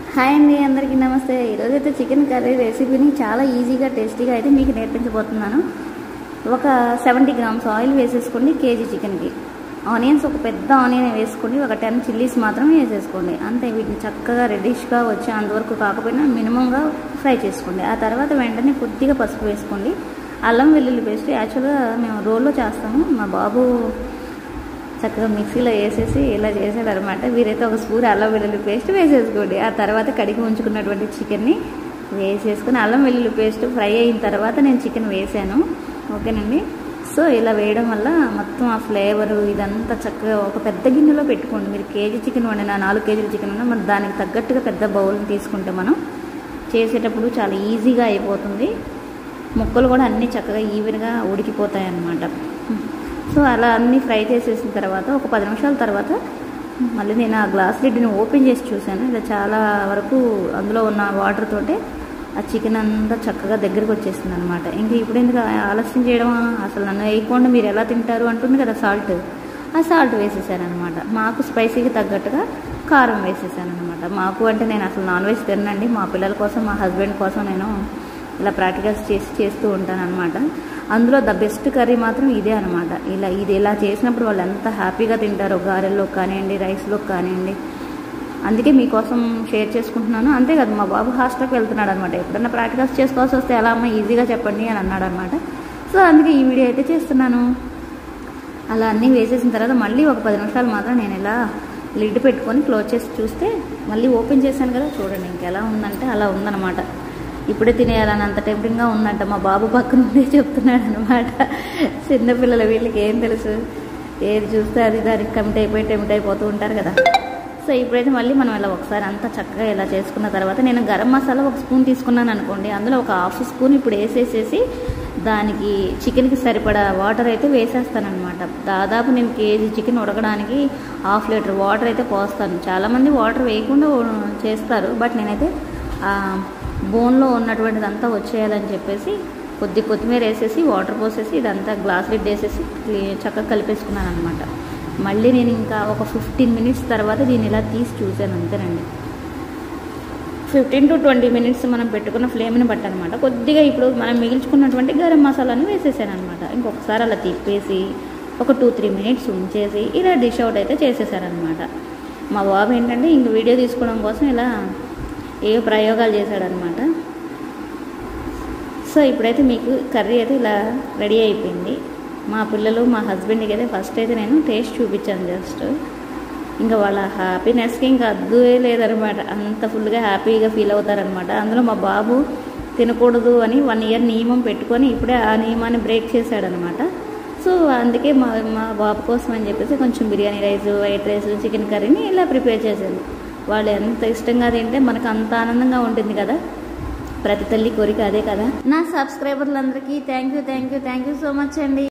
hi అండి అందరికీ నమస్తే ఈరోజు అయితే చికెన్ కర్రీ రెసిపీని చాలా ఈజీగా టేస్టీగా అయితే మీకు నేర్పించబోతున్నాను ఒక సెవెంటీ గ్రామ్స్ ఆయిల్ వేసేసుకోండి కేజీ చికెన్కి ఆనియన్స్ ఒక పెద్ద ఆనియన్ వేసుకోండి ఒక టెన్ చిల్లీస్ మాత్రమే వేసేసుకోండి అంతే వీటిని చక్కగా రెడిష్గా వచ్చే అంతవరకు కాకపోయినా మినిమంగా ఫ్రై చేసుకోండి ఆ తర్వాత వెంటనే కొద్దిగా పసుపు వేసుకోండి అల్లం వెల్లుల్లి పేస్ట్ యాక్చువల్గా మేము రోల్లో చేస్తాము మా బాబు చక్కగా మిక్సీలో వేసేసి ఇలా చేసాడు అనమాట వీరైతే ఒక స్పూన్ అల్లం వెల్లుల్లి పేస్ట్ వేసేసుకోండి ఆ తర్వాత కడిగి ఉంచుకున్నటువంటి చికెన్ని వేసేసుకుని అల్లం వెల్లుల్లి పేస్ట్ ఫ్రై అయిన తర్వాత నేను చికెన్ వేసాను ఓకేనండి సో ఇలా వేయడం వల్ల మొత్తం ఆ ఫ్లేవరు ఇదంతా చక్కగా ఒక పెద్ద గిన్నెలో పెట్టుకోండి మీరు కేజీ చికెన్ వండిన నాలుగు కేజీల చికెన్ ఉన్నా మరి దానికి తగ్గట్టుగా పెద్ద బౌల్ని తీసుకుంటే మనం చేసేటప్పుడు చాలా ఈజీగా అయిపోతుంది ముక్కలు కూడా అన్నీ చక్కగా ఈవెన్గా ఉడికిపోతాయి అన్నమాట సో అలా అన్నీ ఫ్రై చేసేసిన తర్వాత ఒక పది నిమిషాల తర్వాత మళ్ళీ నేను ఆ గ్లాస్ లిడ్ని ఓపెన్ చేసి చూశాను ఇలా చాలా వరకు అందులో ఉన్న వాటర్ తోటే ఆ చికెన్ అంతా చక్కగా దగ్గరికి వచ్చేసింది అనమాట ఇంక ఇప్పుడు ఎందుకు ఆలస్యం చేయడం అసలు నన్ను వేయకుండా మీరు ఎలా తింటారు అంటుంది కదా సాల్ట్ ఆ సాల్ట్ వేసేసాను అనమాట మాకు స్పైసీకి తగ్గట్టుగా కారం వేసేసాను అనమాట మాకు అంటే నేను అసలు నాన్ వెజ్ తినండి మా పిల్లల కోసం మా హస్బెండ్ కోసం నేను ఇలా ప్రాక్టికల్స్ చేసి చేస్తూ ఉంటాను అనమాట అందులో ద బెస్ట్ కర్రీ మాత్రం ఇదే అనమాట ఇలా ఇది ఇలా చేసినప్పుడు వాళ్ళు ఎంత హ్యాపీగా తింటారో గారెల్లో కానివ్వండి రైస్లో కానివ్వండి అందుకే మీకోసం షేర్ చేసుకుంటున్నాను అంతే కదా మా బాబు హాస్టల్కి వెళ్తున్నాడు అనమాట ఎప్పుడన్నా ప్రాక్టికల్స్ చేసుకోవాల్సి వస్తే ఎలా అమ్మ ఈజీగా చెప్పండి అని అన్నాడు అనమాట సో అందుకే ఈ వీడియో అయితే చేస్తున్నాను అలా అన్నీ వేసేసిన తర్వాత మళ్ళీ ఒక పది నిమిషాలు మాత్రం నేను ఇలా లిడ్ పెట్టుకొని క్లోజ్ చేసి చూస్తే మళ్ళీ ఓపెన్ చేశాను కదా చూడండి ఇంకెలా ఉందంటే అలా ఉందన్నమాట ఇప్పుడే తినేయాలని అంత టెంప్టింగ్గా ఉందంట మా బాబు పక్కన ఉండే చెప్తున్నాడు అనమాట చిన్నపిల్లలు వీళ్ళకి ఏం తెలుసు ఏది చూస్తే అది దానికి కమిట్ అయిపోయి టెంప్ట్ అయిపోతూ ఉంటారు కదా సో ఇప్పుడైతే మళ్ళీ మనం ఇలా ఒకసారి అంతా చక్కగా ఇలా చేసుకున్న తర్వాత నేను గరం మసాలా ఒక స్పూన్ తీసుకున్నాను అనుకోండి అందులో ఒక హాఫ్ స్పూన్ ఇప్పుడు వేసేసేసి దానికి చికెన్కి సరిపడా వాటర్ అయితే వేసేస్తానమాట దాదాపు నేను కేజీ చికెన్ ఉడకడానికి హాఫ్ లీటర్ వాటర్ అయితే పోస్తాను చాలామంది వాటర్ వేయకుండా చేస్తారు బట్ నేనైతే బోన్లో ఉన్నటువంటిదంతా వచ్చేయాలని చెప్పేసి కొద్ది కొత్తిమీర వేసేసి వాటర్ పోసేసి ఇదంతా గ్లాస్ లిడ్ వేసేసి చక్కగా కలిపేసుకున్నాను అనమాట మళ్ళీ నేను ఇంకా ఒక ఫిఫ్టీన్ మినిట్స్ తర్వాత దీన్ని ఇలా తీసి చూశాను అంతేనండి ఫిఫ్టీన్ టు ట్వంటీ మినిట్స్ మనం పెట్టుకున్న ఫ్లేమ్ని బట్టి అనమాట కొద్దిగా ఇప్పుడు మనం మిగిల్చుకున్నటువంటి గరం మసాలాను వేసేసాను అనమాట ఇంకొకసారి అలా తిప్పేసి ఒక టూ త్రీ మినిట్స్ ఉంచేసి ఇలా డిష్ అవుట్ అయితే చేసేసారనమాట మా బాబు ఏంటంటే ఇంక వీడియో తీసుకోవడం కోసం ఇలా ఏ ప్రయోగాలు చేశాడనమాట సో ఇప్పుడైతే మీకు కర్రీ అయితే ఇలా రెడీ అయిపోయింది మా పిల్లలు మా హస్బెండ్కి అయితే ఫస్ట్ అయితే నేను టేస్ట్ చూపించాను జస్ట్ ఇంకా వాళ్ళ హ్యాపీనెస్కి ఇంకా అద్దువే లేదనమాట అంత ఫుల్గా హ్యాపీగా ఫీల్ అవుతారనమాట అందులో మా బాబు తినకూడదు అని వన్ ఇయర్ నియమం పెట్టుకొని ఇప్పుడే ఆ నియమాన్ని బ్రేక్ చేశాడనమాట సో అందుకే మా మా బాబు కోసం అని చెప్పేసి కొంచెం biryani rice white rice chicken కర్రీని ఇలా ప్రిపేర్ చేశాను వాళ్ళు ఎంత ఇష్టంగా తింటే మనకు అంత ఆనందంగా ఉంటుంది కదా ప్రతి తల్లి కోరిక అదే కదా నా సబ్స్క్రైబర్లందరికీ thank you thank you thank you so much అండి